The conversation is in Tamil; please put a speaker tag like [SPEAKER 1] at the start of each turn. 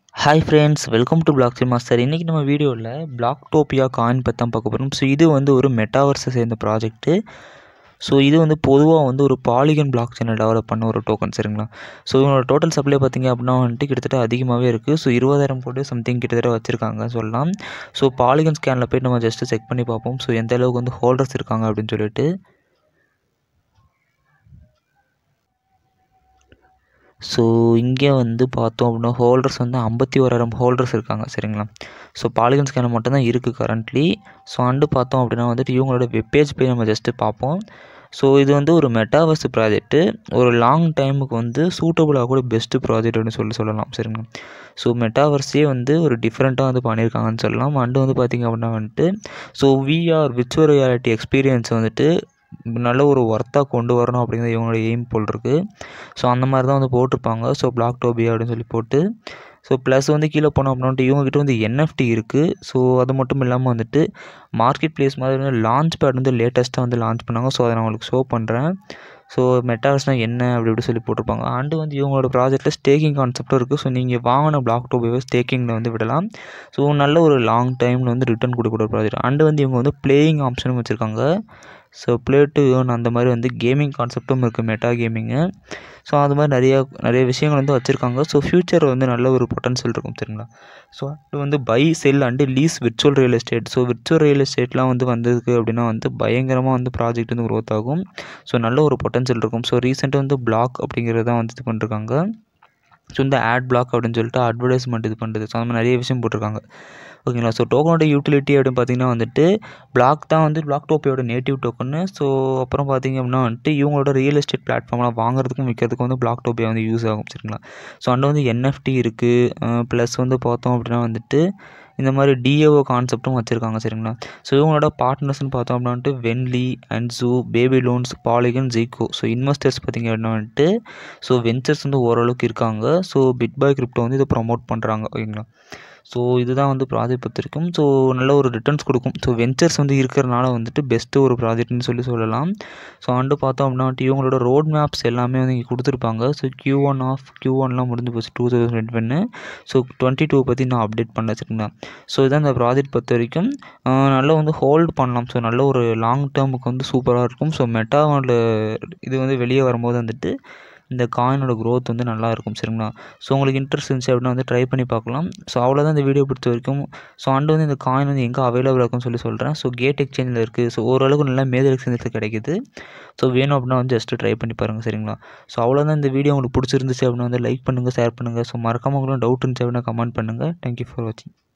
[SPEAKER 1] hi friends welcome to Block Master இன்றைக்கி நம்ம வீடியோவில் பிளாக் டோப்பியா காயின் பற்றி தான் பார்க்க போகிறோம் ஸோ இது வந்து ஒரு மெட்டாவர்ஸை சேர்ந்த ப்ராஜெக்ட்டு ஸோ இது வந்து பொதுவாக வந்து ஒரு பாலிகன் பிளாக் சேனல் டெவலப் பண்ண ஒரு டோக்கன் சரிங்களா ஸோ இவங்களோட டோட்டல் சப்ளை பார்த்திங்க அப்படின்னா வந்துட்டு கிட்டத்தட்ட அதிகமாகவே இருக்குது ஸோ இருபதாயிரம் கோடி சம்திங் கிட்டத்தட்ட வச்சுருக்காங்க சொல்லலாம் ஸோ பாலிகன் ஸ்கேனில் போய்ட்டு நம்ம ஜஸ்ட்டு செக் பண்ணி பார்ப்போம் ஸோ எந்த அளவுக்கு வந்து ஹோல்டர்ஸ் இருக்காங்க அப்படின்னு சொல்லிட்டு ஸோ இங்கே வந்து பார்த்தோம் அப்படின்னா ஹோல்டர்ஸ் வந்து ஐம்பத்தி ஓராயிரம் ஹோல்டர்ஸ் இருக்காங்க சரிங்களா ஸோ பாலிகன் ஸ்கேனர் மட்டும் தான் இருக்குது கரண்ட்லி ஸோ அண்டு பார்த்தோம் அப்படின்னா வந்துட்டு இவங்களோட வெப்பேஜ் போய் நம்ம ஜஸ்ட்டு பார்ப்போம் ஸோ இது வந்து ஒரு மெட்டாவர்ஸ் ப்ராஜெக்ட்டு ஒரு லாங் டைமுக்கு வந்து சூட்டபுளாக கூட பெஸ்ட்டு ப்ராஜெக்ட்னு சொல்லி சொல்லலாம் சரிங்களா ஸோ மெட்டாவர்ஸே வந்து ஒரு டிஃப்ரெண்ட்டாக வந்து பண்ணியிருக்காங்கன்னு சொல்லலாம் அண்டு வந்து பார்த்திங்க அப்படின்னா வந்துட்டு so VR virtual reality experience வந்துட்டு நல்ல ஒரு ஒர்த்தாக கொண்டு வரணும் அப்படிங்கிறது இவங்களோட எய்ம் போல் இருக்குது ஸோ அந்த மாதிரி தான் வந்து போட்டிருப்பாங்க ஸோ பிளாக் டோபியா அப்படின்னு சொல்லி போட்டு ஸோ ப்ளஸ் வந்து கீழே போனோம் அப்படின்ட்டு இவங்ககிட்ட வந்து என்எஃப்டி இருக்குது ஸோ அது மட்டும் இல்லாமல் வந்துட்டு மார்க்கெட் பிளேஸ் மாதிரி வந்து லான்ச் பேட் வந்து லேட்டஸ்ட்டாக வந்து லான்ச் பண்ணாங்க ஸோ அதை நான் உங்களுக்கு ஷோ பண்ணுறேன் ஸோ மெட்டாவர்ஸ்னால் என்ன அப்படி இப்படி சொல்லி போட்டிருப்பாங்க அண்டு வந்து இவங்களோட ப்ராஜெக்ட்டில் ஸ்டேக்கிங் கான்செப்டும் இருக்குது ஸோ நீங்கள் வாங்கின பிளாக் டோபியாவை ஸ்டேக்கிங்கில் வந்து விடலாம் ஸோ நல்ல ஒரு லாங் டைமில் வந்து ரிட்டர்ன் கொடுக்கக்கூடிய ப்ராஜெக்ட் அண்டு வந்து இவங்க வந்து பிளேயிங் ஆப்ஷனும் வச்சுருக்காங்க ஸோ ப்ளே டு ஏர்ன் அந்த மாதிரி வந்து கேமிங் கான்செப்டும் இருக்குது மெட்டா கேமிங்கு ஸோ அது மாதிரி நிறையா நிறைய விஷயங்கள் வந்து வச்சுருக்காங்க ஸோ ஃப்யூச்சர் வந்து நல்ல ஒரு பொட்டன்ஷியல் இருக்கும் சரிங்களா ஸோ அது வந்து buy sell and lease virtual real estate so virtual real எஸ்டேட்லாம் வந்து வந்ததுக்கு அப்படின்னா வந்து பயங்கரமாக வந்து ப்ராஜெக்ட் வந்து க்ரோத் ஆகும் ஸோ நல்ல ஒரு பொட்டன்ஷியல் இருக்கும் ஸோ ரீசெண்டாக வந்து பிளாக் அப்படிங்கிறது தான் வந்து இது பண்ணிருக்காங்க ஸோ இந்த ஆட் பிளாக் அப்படின்னு சொல்லிட்டு அட்வர்டைஸ்மெண்ட் இது பண்ணுறது ஸோ அந்த மாதிரி நிறைய விஷயம் போட்டிருக்காங்க ஓகேங்களா ஸோ டோக்கனோட யூட்டிலிட்டி அப்படின்னு பார்த்தீங்கன்னா வந்துட்டு பிளாக் தான் வந்து பிளாக் டோப்பியோட நேட்டிவ் டோக்கனு ஸோ அப்புறம் பார்த்தீங்க அப்படின்னா வந்துட்டு இவங்களோட ரியல் எஸ்டேட் பிளாட்ஃபார்ம்லாம் வாங்குறதுக்கும் விற்கிறதுக்கும் வந்து பிளாக் டோப்பியா வந்து யூஸ் ஆகும் சரிங்களா ஸோ அண்ட் வந்து என்எஃப்டி இருக்குது ப்ளஸ் வந்து பார்த்தோம் அப்படின்னா வந்துட்டு இந்த மாதிரி டிஏஓ கான்செப்ட்டும் வச்சுருக்காங்க சரிங்களா ஸோ இவங்களோட பார்ட்னர்ஸ்னு பார்த்தோம் அப்படின்னா வந்துட்டு வென்லி அண்ட் ஜூ பேபி லோன்ஸ் பாலிகன் ஜீகோ ஸோ இன்வெஸ்டர்ஸ் பார்த்திங்க அப்படின்னா வந்துட்டு ஸோ வெஞ்சர்ஸ் வந்து ஓரளவுக்கு இருக்காங்க ஸோ பிட் பாய் கிரிப்டோ வந்து இதை ப்ரொமோட் பண்ணுறாங்க ஓகேங்களா ஸோ இதுதான் வந்து ப்ராஜெக்ட் பொறுத்த வரைக்கும் ஸோ நல்ல ஒரு ரிட்டர்ன்ஸ் கொடுக்கும் ஸோ வெஞ்சர்ஸ் வந்து இருக்கிறனால வந்துட்டு பெஸ்ட்டு ஒரு ப்ராஜெக்ட்னு சொல்லி சொல்லலாம் ஸோ அண்டு பார்த்தோம் அப்படின்னா வந்துட்டு இவங்களோட ரோட் மேப்ஸ் எல்லாமே வந்து இங்கே கொடுத்துருப்பாங்க so Q one of Q ஒன்லாம் முடிஞ்சு போச்சு டூ தௌசண்ட் டுவெண்ட்டி ஒன்று ஸோ டுவெண்ட்டி டூ பற்றி நான் அப்டேட் பண்ண வச்சுருந்தா ஸோ இதான் இந்த ப்ராஜெக்ட் பொறுத்த வரைக்கும் நல்லா வந்து ஹோல்ட் பண்ணலாம் ஸோ நல்ல ஒரு லாங் டேர்முக்கு வந்து சூப்பராக இருக்கும் ஸோ மெட்டாவோட இது வந்து வெளியே வரும்போது வந்துட்டு இந்த காயினோட க்ரோத் வந்து நல்லா இருக்கும் சரிங்களா ஸோ உங்களுக்கு இன்ட்ரெஸ்ட் இருந்துச்சு அப்படின்னா வந்து ட்ரை பண்ணி பார்க்கலாம் ஸோ அவ்வளோதான் இந்த வீடியோ பொறுத்த வரைக்கும் ஸோ அண்டு வந்து இந்த காயின் வந்து எங்கே அவைலபிள் இருக்கும்னு சொல்லி சொல்கிறேன் ஸோ கேட் எக்ஸ்சேஞ்சில் இருக்குது ஸோ ஓரளவுக்கு நல்லா மேஜர் எக்ஸ்சேஞ்சில் கிடைக்குது ஸோ வேணும் அப்படின்னா வந்து ஜஸ்ட்டு ட்ரை பண்ணி பாருங்கள் சரிங்களா ஸோ அவ்வளோதான் இந்த வீடியோ உங்களுக்கு பிடிச்சிருந்துச்சு அப்படின்னா வந்து லைக் பண்ணுங்கள் ஷேர் பண்ணுங்கள் ஸோ மறக்காம உங்களுக்கு டவுட் இருந்துச்சு அப்படின்னா கமெண்ட் பண்ணுங்கள் தேங்க்யூ ஃபார் வாட்சிங்